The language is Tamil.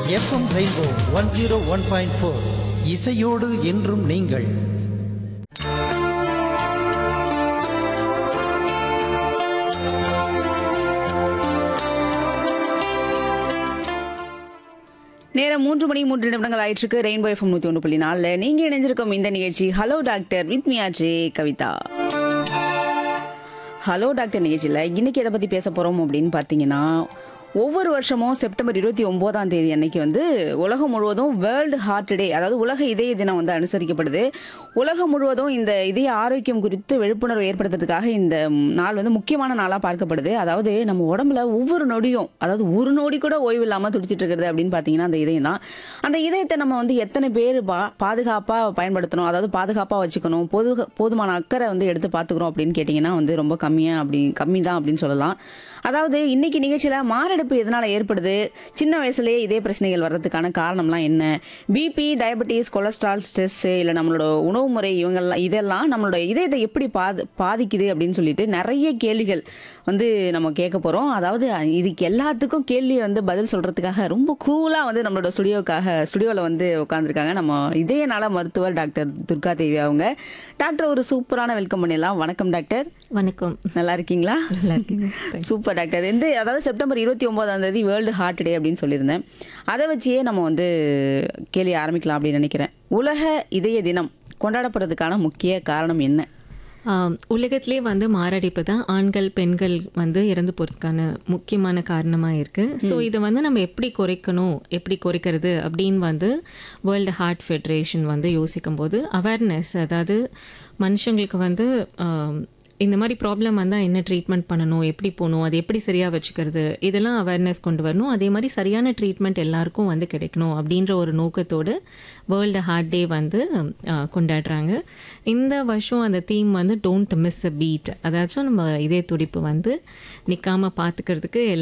FM rainbow one zero one point four இசையோடு என்றும் நீங்கள் நேரம் மூன்று மணி மூன்று நிமிடங்கள் ஆயிற்றுக்கு ரெயின்போ எஃப்எம் நூற்றி ஒன்று புள்ளி நாலில் நீங்கள் இணைஞ்சிருக்கும் இந்த நிகழ்ச்சி ஹலோ டாக்டர் வித் மியாஜே கவிதா ஹலோ டாக்டர் நிகழ்ச்சியில் இன்னைக்கு எதை பற்றி பேச போகிறோம் அப்படின்னு பார்த்தீங்கன்னா ஒவ்வொரு வருஷமும் செப்டம்பர் இருபத்தி ஒம்போதாம் தேதி அன்னைக்கு வந்து உலகம் முழுவதும் வேர்ல்டு ஹார்ட் டே அதாவது உலக இதய தினம் வந்து அனுசரிக்கப்படுது உலகம் முழுவதும் இந்த இதய ஆரோக்கியம் குறித்து விழிப்புணர்வு ஏற்படுத்துறதுக்காக இந்த நாள் வந்து முக்கியமான நாளாக பார்க்கப்படுது அதாவது நம்ம உடம்புல ஒவ்வொரு நொடியும் அதாவது ஒரு நொடி கூட ஓய்வு இல்லாமல் துடிச்சிட்டு இருக்கிறது அப்படின்னு பார்த்தீங்கன்னா அந்த இதயம் தான் அந்த இதயத்தை நம்ம வந்து எத்தனை பேர் பா பாதுகாப்பாக பயன்படுத்தணும் அதாவது பாதுகாப்பாக வச்சுக்கணும் போது போதுமான அக்கறை வந்து எடுத்து பார்த்துக்கிறோம் அப்படின்னு கேட்டிங்கன்னா வந்து ரொம்ப கம்மியாக அப்படி கம்மி தான் அப்படின்னு சொல்லலாம் அதாவது இன்னைக்கு நிகழ்ச்சியில் மாரடைப்பு எதனால் ஏற்படுது சின்ன வயசுலேயே இதே பிரச்சனைகள் வர்றதுக்கான காரணம்லாம் என்ன பிபி டயபெட்டிஸ் கொலஸ்ட்ரால் ஸ்ட்ரெஸ் இல்லை நம்மளோட உணவு முறை இவங்கெல்லாம் இதெல்லாம் நம்மளோட இதயத்தை எப்படி பாது பாதிக்குது அப்படின்னு சொல்லிட்டு நிறைய கேள்விகள் வந்து நம்ம கேட்க போகிறோம் அதாவது இதுக்கு எல்லாத்துக்கும் கேள்வியை வந்து பதில் சொல்கிறதுக்காக ரொம்ப கூலாக வந்து நம்மளோட ஸ்டுடியோக்காக ஸ்டுடியோவில் வந்து உட்காந்துருக்காங்க நம்ம இதய நல மருத்துவர் டாக்டர் துர்கா தேவி அவங்க டாக்டர் ஒரு சூப்பரான வெல்கம் பண்ணிடலாம் வணக்கம் டாக்டர் வணக்கம் நல்லா இருக்கீங்களா நல்லா இருக்கீங்க சூப்பர் டாக்டர் இந்த அதாவது செப்டம்பர் இருபத்தி ஒன்பதாம் தேதி வேர்ல்டு ஹார்ட் டே அப்படின்னு சொல்லியிருந்தேன் அதை வச்சே நம்ம வந்து கேள்வி ஆரம்பிக்கலாம் அப்படின்னு நினைக்கிறேன் உலக இதய தினம் கொண்டாடப்படுறதுக்கான முக்கிய காரணம் என்ன ஆம், உலகத்திலே வந்து மாரடைப்பு தான் ஆண்கள் பெண்கள் வந்து இறந்து போகிறதுக்கான முக்கியமான காரணமாக இருக்குது ஸோ இதை வந்து நம்ம எப்படி குறைக்கணும் எப்படி குறைக்கிறது அப்படின்னு வந்து வேர்ல்டு ஹார்ட் ஃபெடரேஷன் வந்து யோசிக்கும் போது அவேர்னஸ் அதாவது மனுஷங்களுக்கு வந்து ஆம், இந்த மாதிரி ப்ராப்ளம் வந்தால் என்ன ட்ரீட்மெண்ட் பண்ணணும் எப்படி போகணும் அது எப்படி சரியாக வச்சுக்கிறது இதெல்லாம் அவேர்னஸ் கொண்டு வரணும் அதே மாதிரி சரியான ட்ரீட்மெண்ட் எல்லாருக்கும் வந்து கிடைக்கணும் அப்படின்ற ஒரு நோக்கத்தோடு வேர்ல்டு ஹார்ட் டே வந்து ஆ, கொண்டாடுறாங்க இந்த வருஷம் அந்த தீம் வந்து டோன்ட் மிஸ் அ பீட் அதாச்சும் நம்ம இதய துடிப்பு வந்து நிற்காம பார்த்துக்கிறதுக்கு